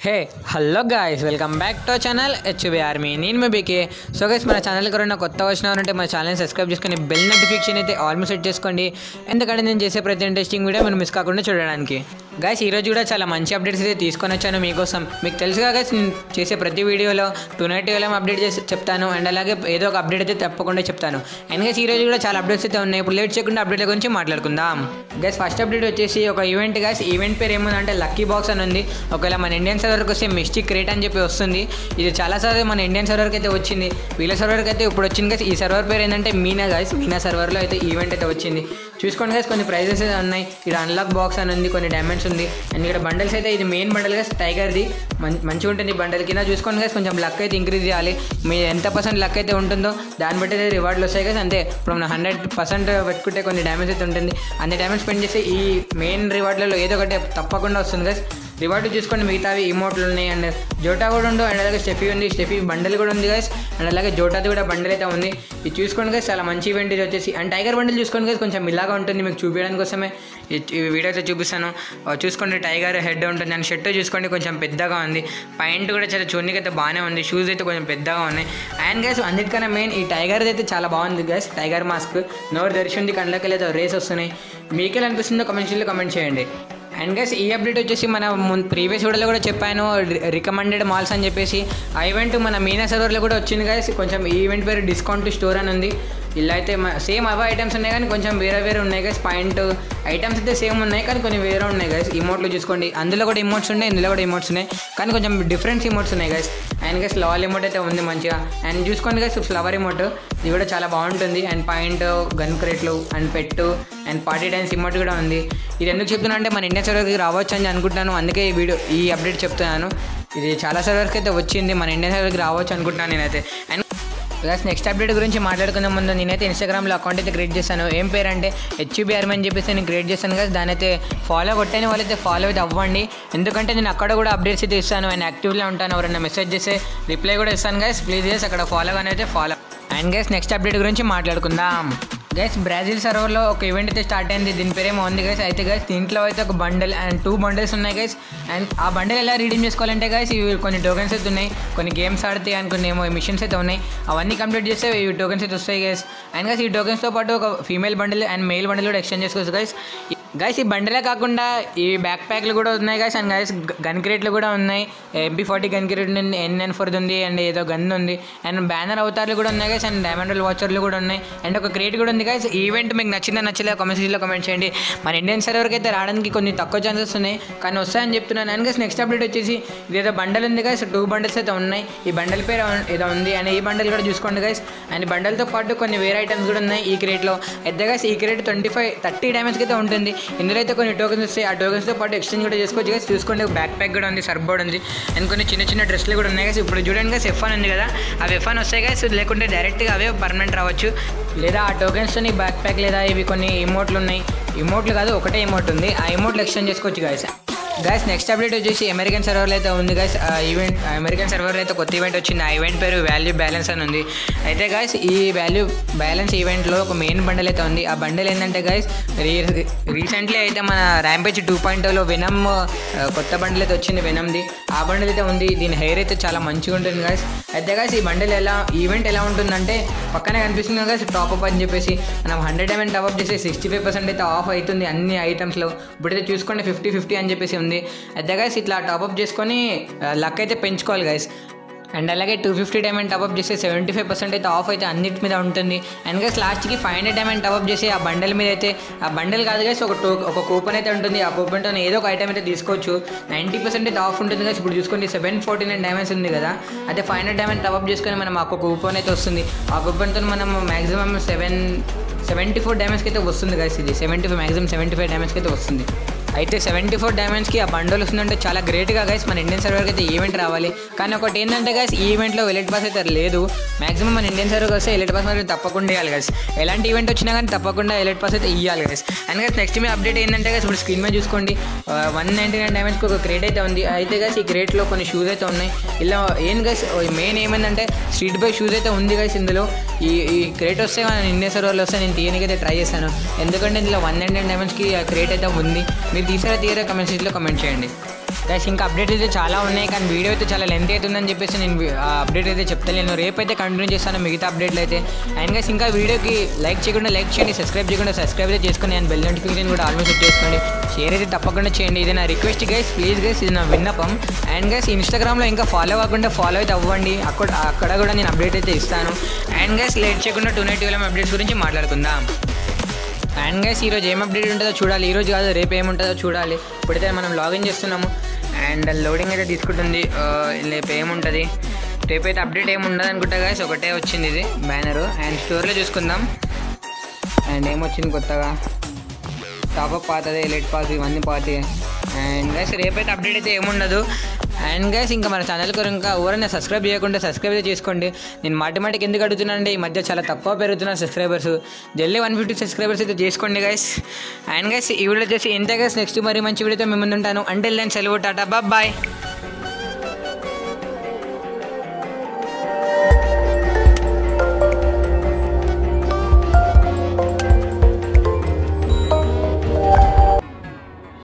hey hello guys welcome back to channel HB army నేను మీ BK so guys మన channel ఎవరైనా కొత్త వచ్చినారంటే మన ఛానల్ సబ్స్క్రైబ్ చేసుకొని బెల్ నోటిఫికేషన్ అయితే ఆల్మోస్ట్ సెట్ చేసుకోండి ఎందుకంటే నేను చేసే ప్రతి ఇంట్రెస్టింగ్ వీడియో మీరు మిస్ కాకుండా చూడడానికి గాయస్ ఈరోజు కూడా చాలా మంచి అప్డేట్స్ అయితే తీసుకొని వచ్చాను మీకోసం మీకు తెలుసుగా గైస్ నేను చేసే ప్రతి వీడియోలో టూ నైట్ ఏం అప్డేట్ చేసి చెప్తాను అండ్ అలాగే ఏదో ఒక అప్డేట్ అయితే తప్పకుండా చెప్తాను అండ్ గైస్ ఈరోజు కూడా చాలా అప్డేట్స్ అయితే ఉన్నాయి ఇప్పుడు లేట్ చేయకుండా అప్డేట్ల గురించి మాట్లాడుకుందాం గైస్ ఫస్ట్ అప్డేట్ వచ్చేసి ఒక ఈవెంట్ గైస్ ఈవెంట్ పేరు ఏముందంటే లక్కీ బాక్స్ అని ఉంది ఒకవేళ మన ఇండియన్ సర్వర్కి వస్తే మిస్టిక్ క్రేట్ అని చెప్పి వస్తుంది ఇది చాలా సార్లు మన ఇండియన్ సర్వర్కి అయితే వచ్చింది వీళ్ళ సర్వర్కి అయితే ఇప్పుడు వచ్చింది గైస్ ఈ సర్వర్ పేరు ఏంటంటే మీనా గైస్ మీనా సర్వర్లో అయితే ఈవెంట్ అయితే వచ్చింది చూసుకోండి గైస్ కొన్ని ప్రైజెస్ అయితే ఉన్నాయి ఇక్కడ అన్లాక్ బాక్స్ అని ఉంది కొన్ని డైమండ్స్ ఉంది అండ్ ఇక్కడ బండల్స్ అయితే ఇది మెయిన్ బండల్ గైస్ టైగర్ది మం మంచిగా ఉంటుంది బండల్ కింద చూసుకోండి గైస్ కొంచెం లక్ అయితే ఇంక్రీజ్ చేయాలి మీ ఎంత పర్సెంట్ లక్ అయితే ఉంటుందో దాన్ని బట్టి అయితే రివార్డులు వస్తాయి గైస్ అంతే ఇప్పుడు మనం హండ్రెడ్ పర్సెంట్ పెట్టుకుంటే కొన్ని డ్యామేజ్ అయితే ఉంటుంది అన్ని డ్యామేజ్ స్పెండ్ చేస్తే ఈ మెయిన్ రివార్డులలో ఏదో ఒకటి తప్పకుండా వస్తుంది గైస్ రివార్డు చూసుకోండి మిగతావి ఇమోట్లు ఉన్నాయి అండ్ జోటా కూడా ఉండు అండ్ అలాగే స్టెఫీ ఉంది స్టెఫీ బండల్ కూడా ఉంది గైస్ అండ్ అలాగే జోటాది కూడా బండల్ అయితే ఉంది ఇది చూసుకోండి గైస్ చాలా మంచి ఈవెంట్ ఇది వచ్చేసి అండ్ టైగర్ బండిల్ చూసుకోండి గైస్ కొంచెం ఇలాగా ఉంటుంది మీకు చూపించడానికి కోసమే ఈ ఈ వీడియో అయితే చూపిస్తాను ఆ, చూసుకోండి టైగర్ హెడ్ ఉంటుంది అండ్ షర్ట్ చూసుకోండి కొంచెం పెద్దగా ఉంది పాయింట్ కూడా చాలా చూడడానికి అయితే బాగానే ఉంది షూస్ అయితే కొంచెం పెద్దగా ఉన్నాయి అండ్ గైస్ అన్నిటికన్నా మెయిన్ ఈ టైగర్ అయితే చాలా బాగుంది గైస్ టైగర్ మాస్క్ నోరు తెరిచింది కళ్ళకి లేదా రేస్ వస్తున్నాయి మీకెలా అనిపిస్తుందో కమెంట్స్లో కమెంట్ చేయండి అండ్ గైస్ ఈ అప్డేట్ వచ్చేసి మన ప్రీవియస్ వీడియోలో కూడా చెప్పాను రికమెండెడ్ మాల్స్ అని చెప్పేసి ఆ ఈవెంట్ మన మీనా సర్వర్లో కూడా వచ్చింది గైస్ కొంచెం ఈ ఈవెంట్ పేరు డిస్కౌంట్ స్టోర్ అని ఉంది ఇలా అయితే సేమ్ అవే ఐటమ్స్ ఉన్నాయి కానీ కొంచెం వేరే వేరే ఉన్నాయి గైస్ పాయింట్ ఐటమ్స్ అయితే సేమ్ ఉన్నాయి కానీ కొన్ని వేరే ఉన్నాయి గైస్ ఇమోట్లు చూసుకోండి అందులో కూడా ఇమోట్స్ ఉన్నాయి ఇందులో కూడా ఇమోట్స్ ఉన్నాయి కానీ కొంచెం డిఫరెంట్ ఇమోట్స్ ఉన్నాయి guys and guys lol emote అయితే ఉంది మంచిగా అండ్ చూసుకోండి గైస్ ఫ్లవర్ ఇమోట్ ఇది కూడా చాలా బాగుంటుంది అండ్ పాయింట్ గన్ క్రేట్లు and pet and party dance emote కూడా ఉంది ఇది ఎందుకు చెప్తున్నా అంటే మన ఇండియన్ సర్వర్కి రావచ్చు అని అనుకుంటున్నాను అందుకే ఈ వీడియో ఈ అప్డేట్ చెప్తున్నాను ఇది చాలా సర్వర్కి అయితే వచ్చింది మన ఇండియన్ సర్వర్కి రావచ్చు అనుకుంటున్నాను నేనైతే అండ్ ప్లస్ నెక్స్ట్ అప్డేట్ గురించి మాట్లాడుకునే ముందు నేనైతే ఇన్స్టాగ్రామ్లో అకౌంట్ అయితే క్రియేట్ చేశాను ఏం పేరు అంటే హెచ్యూబీఆర్ఎం అని చెప్పేసి నేను క్రియేట్ చేశాను కదా దాని అయితే ఫాలో కొట్టని వాళ్ళైతే ఫాలో అయితే అవ్వండి ఎందుకంటే నేను అక్కడ కూడా అప్డేట్స్ అయితే ఇస్తాను అండ్ యాక్టివ్లో ఉంటాను ఎవరైనా మెసేజ్ చేస్తే రిప్లై కూడా ఇస్తాను గైస్ ప్లీజ్ గైస్ అక్కడ ఫాలో కానీ అయితే follow and guys next update గురించి మాట్లాడుకుందాం గైస్ బ్రాజిల్ సర్వర్లో ఒక ఈవెంట్ అయితే స్టార్ట్ అయింది దీని పేరేమో ఉంది గైస్ అయితే గైస్ దీంట్లో అయితే ఒక బండల్ అండ్ టూ బండిల్స్ ఉన్నాయి గైస్ అండ్ ఆ బండిల్ ఎలా రీడీమ్ చేసుకోవాలంటే గైస్ ఇవి కొన్ని టోకెన్స్ అయితే ఉన్నాయి కొన్ని గేమ్స్ ఆడితే అండ్ కొన్ని ఏమో మిషన్స్ అయితే ఉన్నాయి అవన్నీ కంప్లీట్ చేస్తే ఈ టోకెన్స్ అయితే వస్తాయి గైస్ అండ్ గైస్ ఈ టోకెన్స్తో పాటు ఒక female bundle and male bundle కూడా ఎక్స్చేంజ్ చేసుకోవచ్చు గైస్ గైస్ ఈ బండిలే కాకుండా ఈ బ్యాక్ ప్యాక్లు కూడా ఉన్నాయి గైస్ అండ్ గైస్ గన్ క్రేట్లు కూడా ఉన్నాయి ఎంపీ ఫార్టీ గన్ క్రేట్ ఉంది ఎన్ఎన్ ఫోర్ది ఉంది అండ్ ఏదో గన్ ఉంది అండ్ బ్యానర్ అవతార్లు కూడా ఉన్నాయి గైస్ అండ్ డైమండ్ వాచర్లు కూడా ఉన్నాయి అండ్ ఒక క్రేట్ కూడా ఉంది గైస్ ఈవెంట్ మీకు నచ్చిందా నచ్చలేదు కామెంట్స్లో కామెంట్ చేయండి మన ఇండియన్ సర్వర్కి అయితే రావడానికి కొన్ని తక్కువ ఛాన్సెస్ ఉన్నాయి కానీ వస్తాయని చెప్తున్నాను అండ్ గైస్ నెక్స్ట్ అప్డేట్ వచ్చేసి ఇదేదో బండల్ ఉంది గైస్ టూ బండల్స్ అయితే ఉన్నాయి ఈ బండల్ పేరు ఏదో ఉంది అండ్ ఈ బండల్ కూడా చూసుకోండి గైస్ అండ్ బండల్తో పాటు కొన్ని వేరే ఐటమ్స్ కూడా ఉన్నాయి ఈ క్రేట్లో అయితే గైస్ ఈ క్రేట్ ట్వంటీ ఫైవ్ థర్టీ డ్యామేజ్కి అయితే ఉంటుంది ఇందులో అయితే కొన్ని టోకెన్స్ వస్తాయి ఆ టోకెన్స్తో పాటు ఎక్స్చేంజ్ కూడా చేసుకోవచ్చు గైస్ చూసుకోండి బ్యాక్ ప్యాక్ కూడా ఉంది సర్బోర్డ్ ఉంది అండ్ కొన్ని చిన్న చిన్న డ్రెస్లు కూడా ఉన్నాయి గైస్ ఇప్పుడు చూడండి గైస్ ఎఫ్ ఉంది కదా అవి ఎఫ్ వస్తాయి గైస్ లేకుంటే డైరెక్ట్గా అవే పర్మనెంట్ రావచ్చు లేదా ఆ టోకెన్స్తో బ్యాక్ ప్యాక్ లేదా ఇవి కొన్ని ఇమోట్లు ఉన్నాయి ఇమోట్లు కాదు ఒకటే ఇమోట్ ఉంది ఆ ఇమోట్లు ఎక్స్చేంజ్ చేసుకోవచ్చు గైస్ గైస్ నెక్స్ట్ అప్డేట్ వచ్చేసి అమెరికన్ సర్వర్లో అయితే ఉంది గైస్ ఆ ఈవెంట్ అమెరికన్ సర్వర్లో అయితే కొత్త ఈవెంట్ వచ్చింది ఆ ఈవెంట్ పేరు వాల్యూ బ్యాలెన్స్ అని ఉంది అయితే గైస్ ఈ వాల్యూ బ్యాలెన్స్ ఈవెంట్లో ఒక మెయిన్ బండల్ అయితే ఉంది ఆ బండల్ ఏంటంటే గైస్ రీ రీసెంట్లీ అయితే మన ర్యాంపేజ్ టూ పాయింట్లో వెనమ్ కొత్త బండల్ అయితే వచ్చింది వెనమ్ది ఆ బండల్ అయితే ఉంది దీని హెయిర్ అయితే చాలా మంచిగా ఉంటుంది గైస్ అయితే గైస్ ఈ బండల్ ఎలా ఈవెంట్ ఎలా ఉంటుందంటే పక్కనే కనిపిస్తుంది గైస్ టాప్ అప్ అని చెప్పేసి మనం హండ్రెడ్ ఎంఎన్ టాప్ అప్ చేసి సిక్స్టీ ఫైవ్ పర్సెంట్ అయితే ఆఫ్ అవుతుంది అన్ని ఐటమ్స్లో ఇప్పుడైతే చూసుకోండి ఫిఫ్టీ ఫిఫ్టీ అని చెప్పేసి ఉంది అయితే గైస్ ఇట్లా టాప్అప్ చేసుకొని లక్ అయితే పెంచుకోవాలి గైస్ అండ్ అలాగే టూ ఫిఫ్టీ డైమండ్ టాప్అప్ చేస్తే సెవెంటీ ఫైవ్ పర్సెంట్ అయితే ఆఫ్ అయితే అన్నిటి మీద ఉంటుంది అండ్ గైస్ లాస్ట్కి ఫైవ్ హండ్రెడ్ డైమండ్ టాప్అప్ చేసి ఆ బండల్ మీద అయితే ఆ బండల్ కాదు గైస్ ఒక టో ఒక కూపన్ అయితే ఉంటుంది ఆ కూపన్తో ఏదో ఒక ఐటమ్ అయితే తీసుకోవచ్చు నైంటీ పర్సెంట్ అయితే ఆఫ్ ఉంటుంది గైస్ ఇప్పుడు చూసుకోండి సెవెన్ ఫార్టీ నైన్ డైమండ్స్ ఉంది కదా అదే ఫైవ్ హండ్రెడ్ డైమండ్ టాప్అప్ చేసుకొని మనం ఆ కూపన్ అయితే వస్తుంది ఆ కూపన్తో మనం మాక్సిమం సెవెన్ సెవెంటీ ఫోర్ డ్యామేజ్కి అయితే వస్తుంది గైస్ ఇది seventy five maximum seventy five డ్యామేజ్కి అయితే వస్తుంది అయితే సెవెంటీ ఫోర్ డైమండ్స్కి ఆ బండల్ వస్తుందంటే చాలా గ్రేట్గా గైస్ మన ఇండియన్ సర్వర్కి అయితే ఈవెంట్ రావాలి కానీ ఒకటి ఏంటంటే గైస్ ఈ ఈవెంట్లో ఎలెట్ పాస్ అయితే లేదు మాక్సిమం మన ఇండియన్ సర్వర్కి వస్తే ఎలెట్ పాస్ మాత్రం తప్పకుండా ఇవ్వాలి గైస్ ఎలాంటి ఈవెంట్ వచ్చినా కానీ తప్పకుండా ఎలెట్ పాస్ అయితే ఇవ్వాలి గైస్ అండ్ గైస్ నెక్స్ట్ మీ అప్డేట్ ఏంటంటే గైస్ ఇప్పుడు స్క్రీన్ మీద చూసుకోండి వన్ నైంటీ నైన్ డైమండ్స్కి ఒక క్రేట్ అయితే ఉంది అయితే గైస్ ఈ క్రేట్లో కొన్ని షూస్ అయితే ఉన్నాయి ఇలా ఏం గైస్ మెయిన్ ఏమైందంటే స్ట్రీట్ బై షూస్ అయితే ఉంది గైస్ ఇందులో ఈ ఈ క్రేట్ వస్తే మన ఇండియన్ సర్వర్లో వస్తే నేను తీయనికి అయితే ట్రై చేశాను ఎందుకంటే ఇందులో వన్ నైంటీ నైన్ డైమండ్స్కి క్రేట్ అయితే ఉంది మీరు తీసారా తీయరా కమెంట్ సెక్షన్లో కమెంట్ చేయండి గైస్ ఇంకా అప్డేట్ అయితే చాలా ఉన్నాయి కానీ వీడియో అయితే చాలా లెంత్ అవుతుందని చెప్పేసి నేను వి- ఆ అప్డేట్ అయితే చెప్తాను రేపు అయితే కంటిన్యూ చేస్తాను మిగతా అప్డేట్లు అయితే అండ్ గైస్ ఇంకా వీడియోకి లైక్ చేయకుండా లైక్ చేయండి సబ్స్క్రైబ్ చేయకుండా సబ్స్క్రైబ్ అయితే చేసుకొని అండ్ బెల్ నోటిఫికేషన్ కూడా ఆల్మోస్ట్ సెట్ చేసుకోండి షేర్ అయితే తప్పకుండా చేయండి ఇది నా రిక్వెస్ట్ గైస్ ప్లీజ్ గైస్ ఇది నా విన్నపం అండ్ గైస్ ఇన్స్టాగ్రామ్లో ఇంకా ఫాలో అవ్వకుండా ఫాలో అయితే అవ్వండి అక్కడ అక్కడ కూడా నేను అప్డేట్ అయితే ఇస్తాను అండ్ గైస్ లేట్ చేయకుండా టూ నైట్ ట్వెల్వ్ అప్డేట్స్ గురించి మాట్లాడుకుందాం అండ్ గైస్ ఈరోజు ఏం అప్డేట్ ఉంటుందో చూడాలి ఈరోజు కాదు రేపు ఏముంటుందో చూడాలి ఇప్పుడైతే మనం లాగిన్ చేస్తున్నాము అండ్ లోడింగ్ అయితే తీసుకుంటుంది ఆ, రేపు ఏముంటుంది రేపు అయితే అప్డేట్ ఏమి ఉండదు అనుకుంటా గైస్ ఒకటే వచ్చింది ఇది బ్యానర్ అండ్ స్టోర్లో చూసుకుందాం అండ్ ఏమొచ్చింది కొత్తగా టాప్అప్ పాతది ఎలైట్ పాస్ ఇవన్నీ పాతే అండ్ గైస్ రేపైతే అప్డేట్ అయితే ఏముండదు అండ్ గైస్ ఇంకా మన ఛానల్ కూడా ఇంకా ఎవరైనా సబ్స్క్రైబ్ చేయకుండా సబ్స్క్రైబ్ అయితే చేసుకోండి నేను మాటి మాటికి ఎందుకు అడుగుతున్నానంటే ఈ మధ్య చాలా తక్కువ పెరుగుతున్నారు సబ్స్క్రైబర్స్ జల్దీ వన్ ఫిఫ్టీ సబ్స్క్రైబర్స్ అయితే చేసుకోండి గైస్ అండ్ గైస్ ఈ వీడియో చేసి ఎంత గైస్ నెక్స్ట్ మరి మంచి వీడియోతో మేము ముందుంటాను అంటే నేను సెలవు టాటా బాయ్